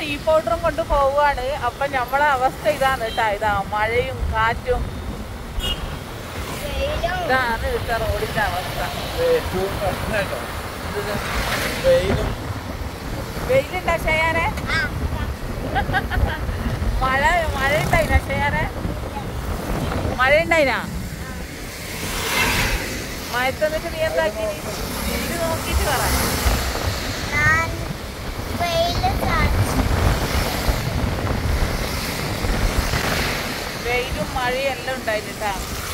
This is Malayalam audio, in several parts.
ടീ പൗഡറും കൊണ്ട് പോവുകയാണ് അപ്പൊ നമ്മളെ അവസ്ഥ ഇതാണ് കേട്ടാ ഇതാ മഴയും കാറ്റും ഇതാണ് ഇവിടുത്തെ റോഡിന്റെ അവസ്ഥ വെയിലും വെയിലുണ്ടാ ചെയ്യാനെ മഴ മഴ ഉണ്ടായിനാ ചെയ്യാനെ മഴ ഉണ്ടായിനാ മഴത്തന്നിട്ട് നീ എന്താക്കി ഇത് നോക്കിയിട്ട് പറ ഞാൻ വെയില് കാണിച്ചു വെയിലും മഴയും എല്ലാം ഉണ്ടായിട്ടാ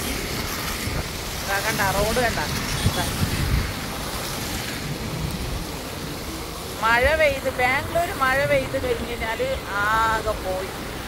കണ്ട റോഡ് കണ്ട ദാ. മഴ പെയ്ത് ബാംഗ്ലൂർ മഴ പെയ്ത് കഴിഞ്ഞ് കഴിഞ്ഞാല് ആകെ പോയി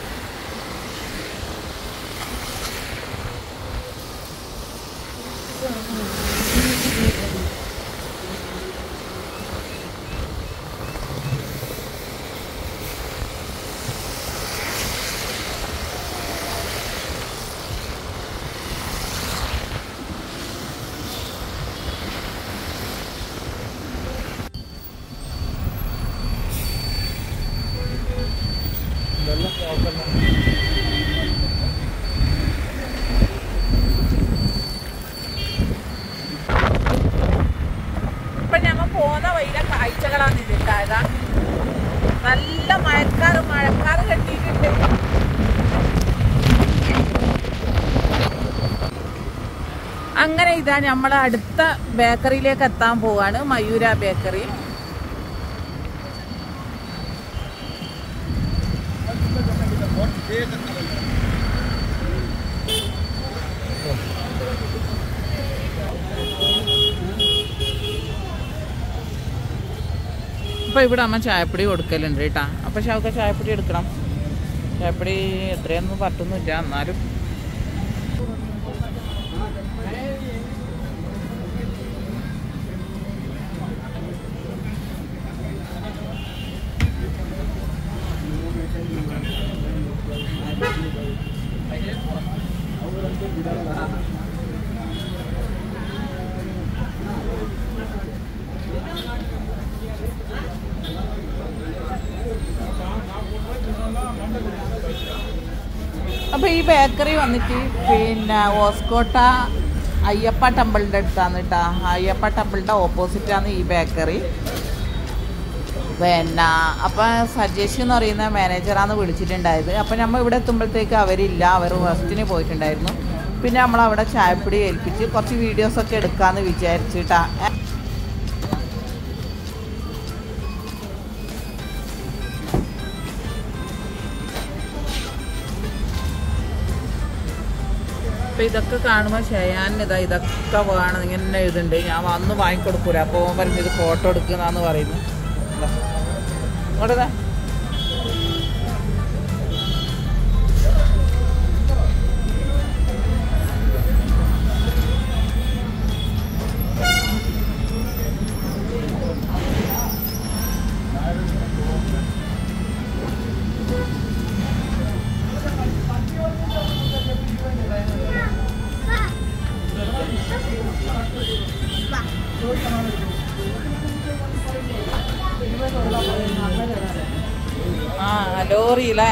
വെള്ളം നോക്കണം ഇപ്പൊ ഞമ്മ പോകുന്ന വഴിയിലെ കാഴ്ചകളാണ് ഇത് ഇതാ നല്ല മഴക്കാറ് മഴക്കാറ് കെട്ടിയിട്ടുണ്ട് അങ്ങനെ ഇതാ നമ്മളെ അടുത്ത ബേക്കറിയിലേക്ക് എത്താൻ പോവാണ് മയൂര ബേക്കറി അപ്പൊ ഇവിടെ അമ്മ ചായപ്പൊടി കൊടുക്കലുണ്ട് കേട്ടാ അപ്പൊ ഷൗക്ക ചായപ്പൊടി എടുക്കണം ചായപ്പൊടി എത്രയൊന്നും പറ്റുന്നില്ല എന്നാലും അപ്പൊ ഈ ബേക്കറി വന്നിട്ട് പിന്നെ ഓസ്കോട്ട അയ്യപ്പ ടെമ്പിളിന്റെ അടുത്താണ് കേട്ടാ അയ്യപ്പ ടെമ്പിളിന്റെ ഓപ്പോസിറ്റാണ് ഈ ബേക്കറി പിന്നെ അപ്പൊ സജേഷ് എന്ന് പറയുന്ന മാനേജറാണ് വിളിച്ചിട്ടുണ്ടായത് അപ്പൊ നമ്മൾ ഇവിടെ എത്തുമ്പോഴത്തേക്ക് അവരില്ല അവർ റെസ്റ്റിന് പോയിട്ടുണ്ടായിരുന്നു പിന്നെ നമ്മൾ അവിടെ ചായപ്പൊടി ഏൽപ്പിച്ച് കുറച്ച് വീഡിയോസ് ഒക്കെ എടുക്കാന്ന് വിചാരിച്ചിട്ടാ അപ്പൊ ഇതൊക്കെ കാണുമ്പോൾ ഷയാൻ ഇതാ ഇതൊക്കെ വേണം ഇങ്ങനെ ഇതുണ്ട് ഞാൻ വന്ന് വാങ്ങിക്കൊടുക്കൂല അപ്പോൾ ഓൻ പറഞ്ഞു ഇത് ഫോട്ടോ എടുക്കുന്നതാന്ന് പറയുന്നു ഇതാ. ഇങ്ങോട്ട് ഇതാ. ആ ലോറിയില്ലേ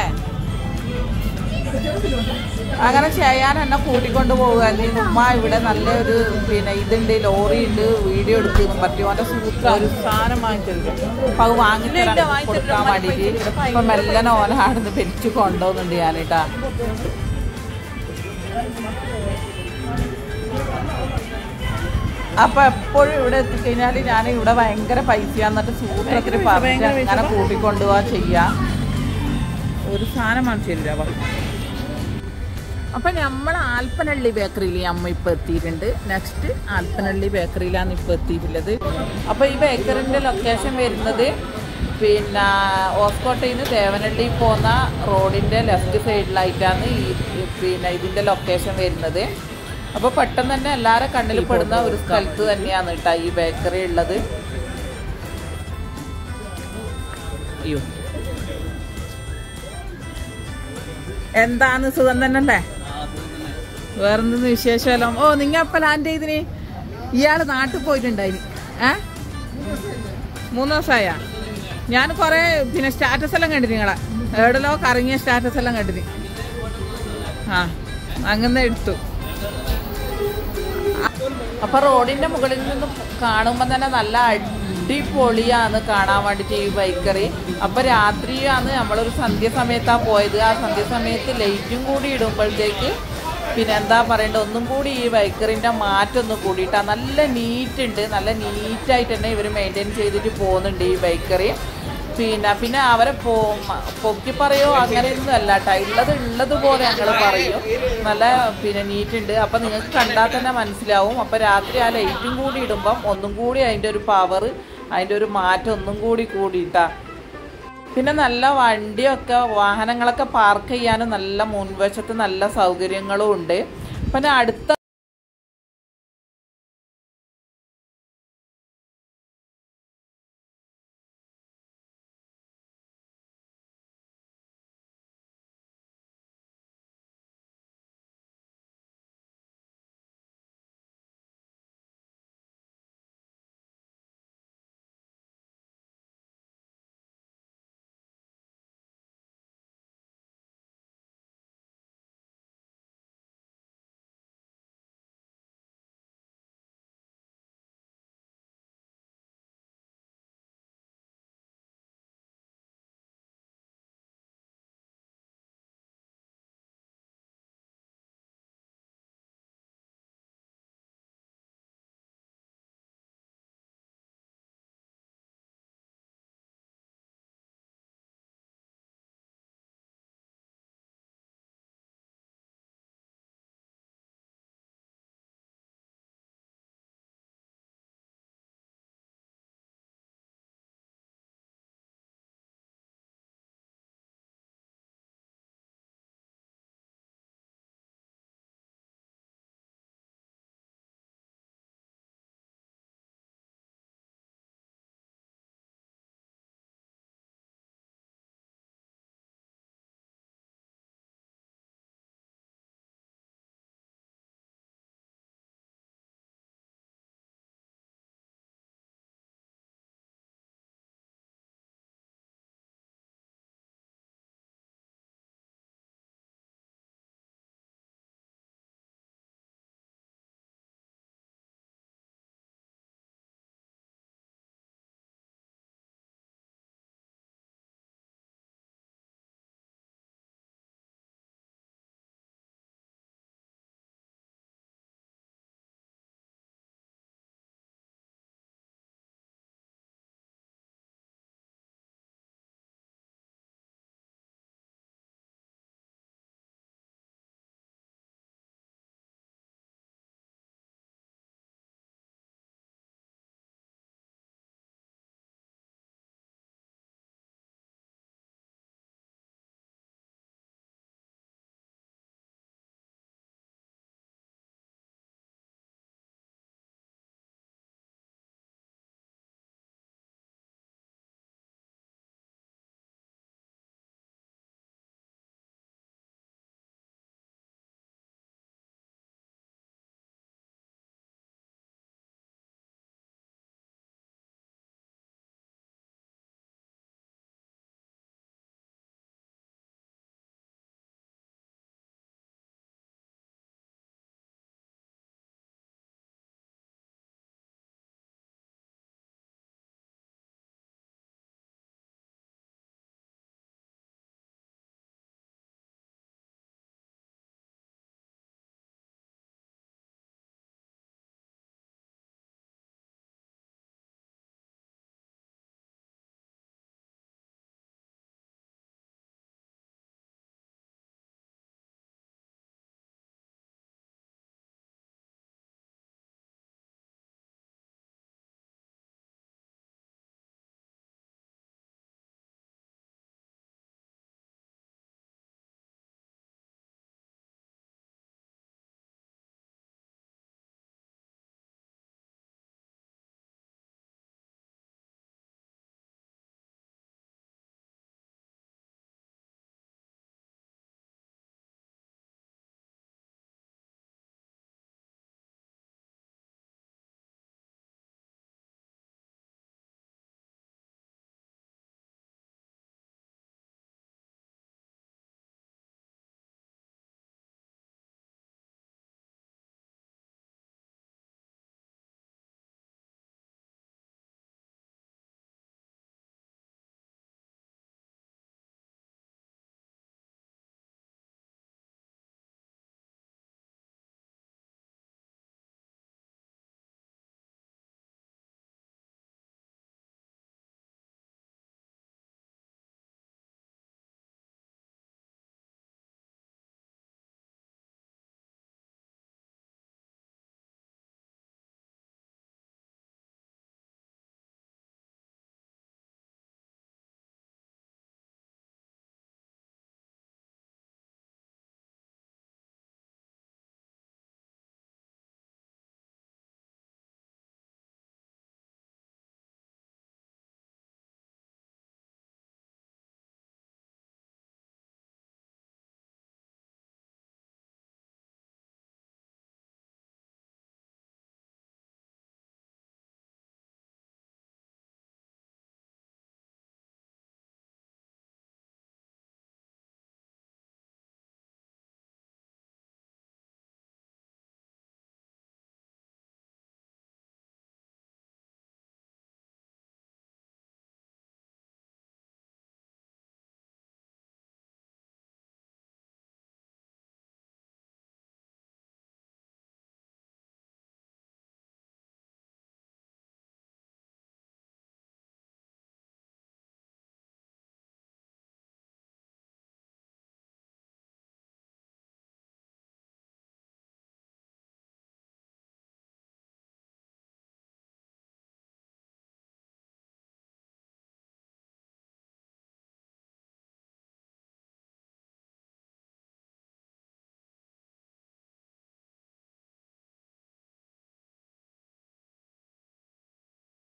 അങ്ങനെ ചെയ്യാൻ എന്നെ കൂട്ടിക്കൊണ്ട് പോവുക നീ ഉമ്മ ഇവിടെ നല്ലൊരു പിന്നെ ഇതുണ്ട് ലോറി ഉണ്ട് വീഡിയോ എടുക്കുന്നു പറ്റും അവന്റെ സുഹൃത്ത് ഒരു സാധനം വാങ്ങിച്ചിട്ടുണ്ട് അപ്പൊ അത് വാങ്ങിത്തരാൻ കൊടുക്കാൻ വേണ്ടിയിട്ട് ഇപ്പൊ മെല്ലനെ ഓനാടുന്ന് പെരിച്ചു കൊണ്ടുപോകുന്നുണ്ട് ഞാനിട്ടാ അപ്പൊ എപ്പോഴും ഇവിടെ എത്തിക്കഴിഞ്ഞാല് ഞാൻ ഇവിടെ ഭയങ്കര പൈസയാന്നിട്ട് സൂത്രത്തിന് പറഞ്ഞ് അങ്ങനെ കൂട്ടിക്കൊണ്ടുപോവാ ചെയ്യാ ഒരു സാധനം വാങ്ങിച്ചില്ല അപ്പൊ നമ്മൾ ആൽപ്പനള്ളി ബേക്കറിയിൽ അമ്മ ഇപ്പൊ എത്തിയിട്ടുണ്ട് നെക്സ്റ്റ് ആൽപ്പനള്ളി ബേക്കറിയിലാണ് ഇപ്പൊ എത്തിയിട്ടുള്ളത് അപ്പൊ ഈ ബേക്കറിന്റെ ലൊക്കേഷൻ വരുന്നത് പിന്നെ ഓസ്കോട്ടയിൽ നിന്ന് ദേവനള്ളി പോകുന്ന റോഡിന്റെ ലെഫ്റ്റ് സൈഡിലായിട്ടാണ് ഈ ഈ പിന്നെ ഇതിന്റെ ലൊക്കേഷൻ വരുന്നത് അപ്പൊ പെട്ടെന്ന് തന്നെ എല്ലാവരും കണ്ണിൽ പെടുന്ന ഒരു സ്ഥലത്ത് തന്നെയാണ് കേട്ടോ ഈ ബേക്കറി ഉള്ളത് അയ്യോ എന്താണ് സുഖം തന്നെയല്ലേ വേറെന്തെന്ന് വിശേഷമല്ലോ ഓ നിങ്ങ എപ്പ ലാൻഡ് ചെയ്തിന് ഇയാള് നാട്ടിൽ പോയിട്ടുണ്ടായിന് ഏ മൂന്ന് ദിവസമായ ഞാൻ കുറെ പിന്നെ സ്റ്റാറ്റസ് എല്ലാം കണ്ടിന് നിങ്ങളെ എവിടെല്ലോ കറങ്ങിയ സ്റ്റാറ്റസ് എല്ലാം കണ്ടിന് ആ അങ്ങനെ എടുത്തു അപ്പൊ റോഡിന്റെ മുകളിൽ നിന്ന് കാണുമ്പോൾ തന്നെ നല്ല അടിപൊളിയാണ് കാണാൻ വേണ്ടിട്ട് ഈ ബൈക്കറി അപ്പൊ രാത്രിയാണ് നമ്മളൊരു സന്ധ്യ സമയത്താ പോയത് ആ സന്ധ്യ സമയത്ത് ലൈറ്റും കൂടി ഇടുമ്പോഴത്തേക്ക് പിന്നെ എന്താ പറയണ്ട ഒന്നും കൂടി ഈ ബൈക്കറിന്റെ മാറ്റം ഒന്നും കൂടിയിട്ടാ നല്ല നീറ്റ് ഉണ്ട് നല്ല നീറ്റായിട്ട് തന്നെ ഇവർ മെയിൻറ്റെയിൻ ചെയ്തിട്ട് പോകുന്നുണ്ട് ഈ ബൈക്കറി പിന്നെ പിന്നെ അവരെ പോ മ- പൊക്കി പറയോ അങ്ങനെയൊന്നും അല്ല കേട്ടോ ഉള്ളത് ഉള്ളത് പോലെ ഞങ്ങൾ പറയും നല്ല പിന്നെ നീറ്റ് ഉണ്ട് അപ്പം നിങ്ങൾക്ക് കണ്ടാൽ തന്നെ മനസ്സിലാവും അപ്പം രാത്രി ആ ലൈറ്റും കൂടി ഇടുമ്പം ഒന്നും കൂടി അതിൻ്റെ ഒരു പവർ അതിൻ്റെ ഒരു മാറ്റം ഒന്നും കൂടി കൂടിയിട്ടാ പിന്നെ നല്ല വണ്ടിയൊക്കെ വാഹനങ്ങളൊക്കെ പാർക്ക് ചെയ്യാനും നല്ല മുൻവശത്ത് നല്ല സൗകര്യങ്ങളും ഉണ്ട് പിന്നെ അടുത്ത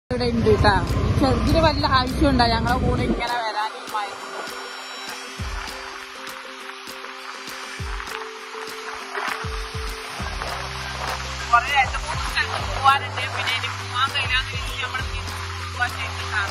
ഇവിടെ ഉണ്ട് കേട്ടാ ചെറുതിന് വല്ല ആവശ്യമുണ്ടോ ഞങ്ങളെ കൂടെ ഇങ്ങനെ വരാനും കുറെ രണ്ട് മൂന്ന് സ്ഥലത്ത് പോവാനുണ്ട് പിന്നെ ഇനി പോവാൻ കഴിയാന്ന് വെച്ച് നമ്മൾ പോവാൻ ചെയ്തിട്ടാണ്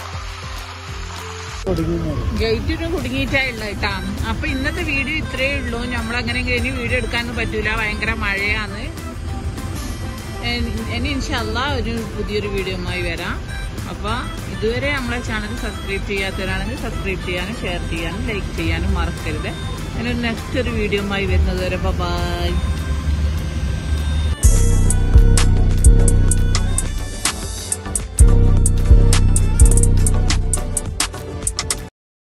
ഗേറ്റിന് കുടുങ്ങിയിട്ടായുള്ള കേട്ടാ അപ്പൊ ഇന്നത്തെ വീഡിയോ ഇത്രയേ ഉള്ളൂ നമ്മളങ്ങനെ ഇനി വീഡിയോ എടുക്കാനൊന്നും പറ്റൂല ഭയങ്കര മഴയാണ് ഇനി- ഇനി ഇൻഷല്ല ഒരു പുതിയൊരു വീഡിയോയുമായി വരാം അപ്പൊ ഇതുവരെ നമ്മളെ ചാനൽ സബ്സ്ക്രൈബ് ചെയ്യാത്തവരാണെങ്കിൽ സബ്സ്ക്രൈബ് ചെയ്യാനും ഷെയർ ചെയ്യാനും ലൈക്ക് ചെയ്യാനും മറക്കരുത് ഇനി നെക്സ്റ്റ് ഒരു വീഡിയോയുമായി വരുന്നത് വരെ ബൈ